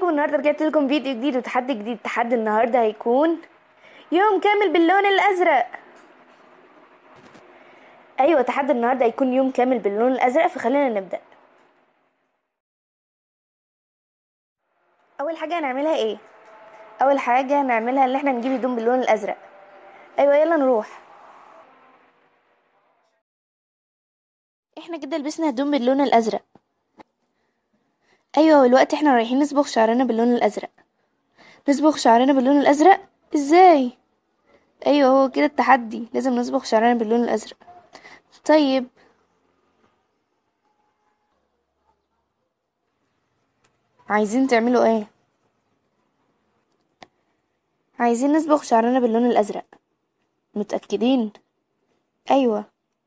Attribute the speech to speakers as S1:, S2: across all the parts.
S1: النهارده رجعت لكم فيديو جديد وتحدي جديد تحدي النهارده هيكون يوم كامل باللون الازرق ايوه تحدي النهارده هيكون يوم كامل باللون الازرق فخلينا نبدا اول حاجه هنعملها ايه اول حاجه هنعملها ان احنا نجيب هدوم باللون الازرق ايوه يلا نروح احنا كده لبسنا هدوم باللون الازرق ايوه والوقت احنا رايحين نصبغ شعرنا باللون الازرق نصبغ شعرنا باللون الازرق ازاي ايوه هو كده التحدي لازم نصبغ شعرنا باللون الازرق طيب عايزين تعملوا ايه عايزين نصبغ شعرنا باللون الازرق متاكدين ايوه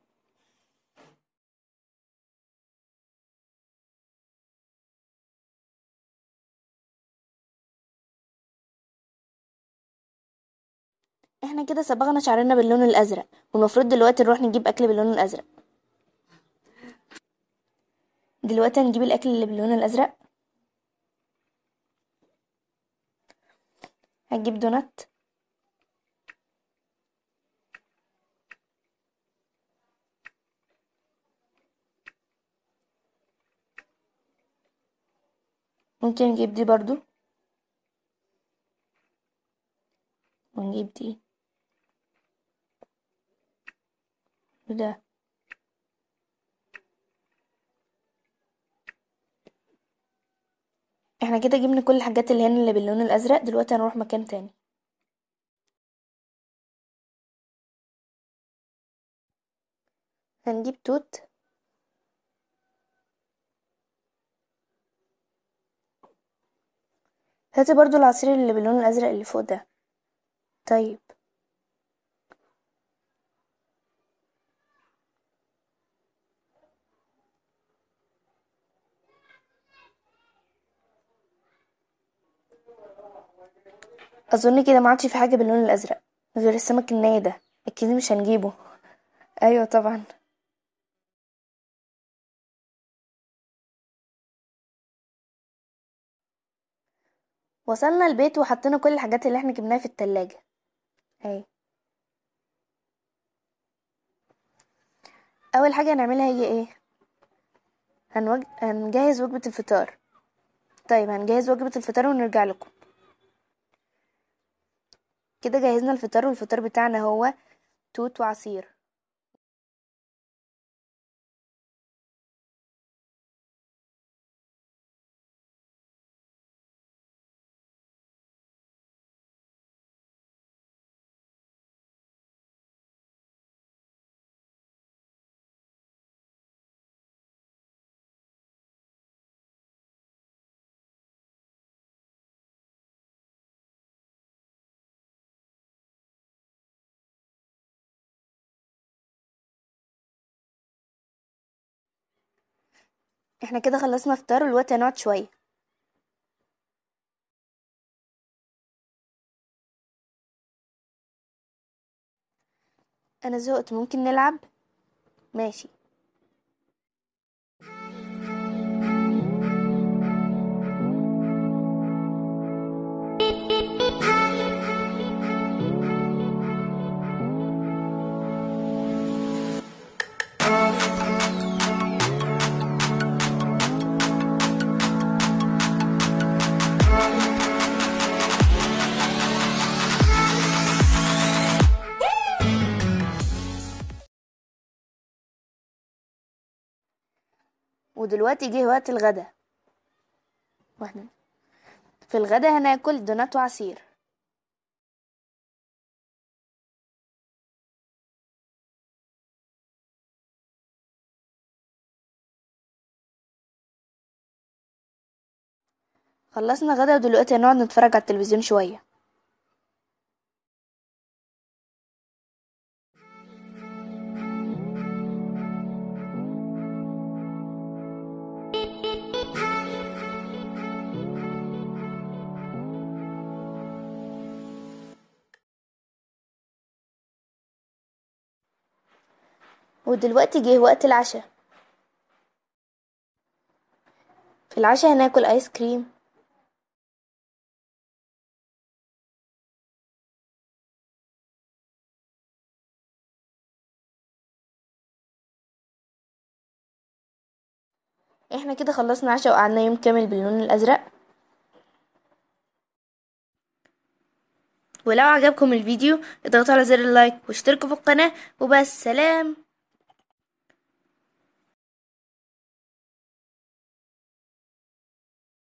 S1: احنا كده صبغنا شعرنا باللون الازرق والمفروض دلوقتي نروح نجيب اكل باللون الازرق دلوقتي هنجيب الاكل اللي باللون الازرق هنجيب دونات ممكن نجيب دي برضو ونجيب دي وده احنا كده جبنا كل الحاجات اللي هنا اللي باللون الازرق دلوقتي هنروح مكان تاني هنجيب توت هاتي برضو العصير اللي باللون الازرق اللي فوق ده طيب اظن كده ما عادش في حاجه باللون الازرق غير السمك الناي ده اكيد مش هنجيبه ايوه طبعا وصلنا البيت وحطينا كل الحاجات اللي احنا جبناها في التلاجة اهي اول حاجه هنعملها هي ايه هنوج... هنجهز وجبه الفطار طيب هنجهز وجبه الفطار ونرجع لكم كده جهزنا الفطار والفطار بتاعنا هو توت وعصير احنا كده خلصنا فطار والوقت هنقعد شويه انا زهقت ممكن نلعب ماشي ودلوقتي جه وقت الغدا واحنا في الغدا هناكل دونات وعصير خلصنا غدا ودلوقتي هنقعد نتفرج على التلفزيون شويه ودلوقتي جه وقت العشاء في العشاء هناكل ايس كريم احنا كده خلصنا عشاء وقعدنا يوم كامل باللون الازرق ولو عجبكم الفيديو اضغطوا على زر اللايك واشتركوا في القناة وبس سلام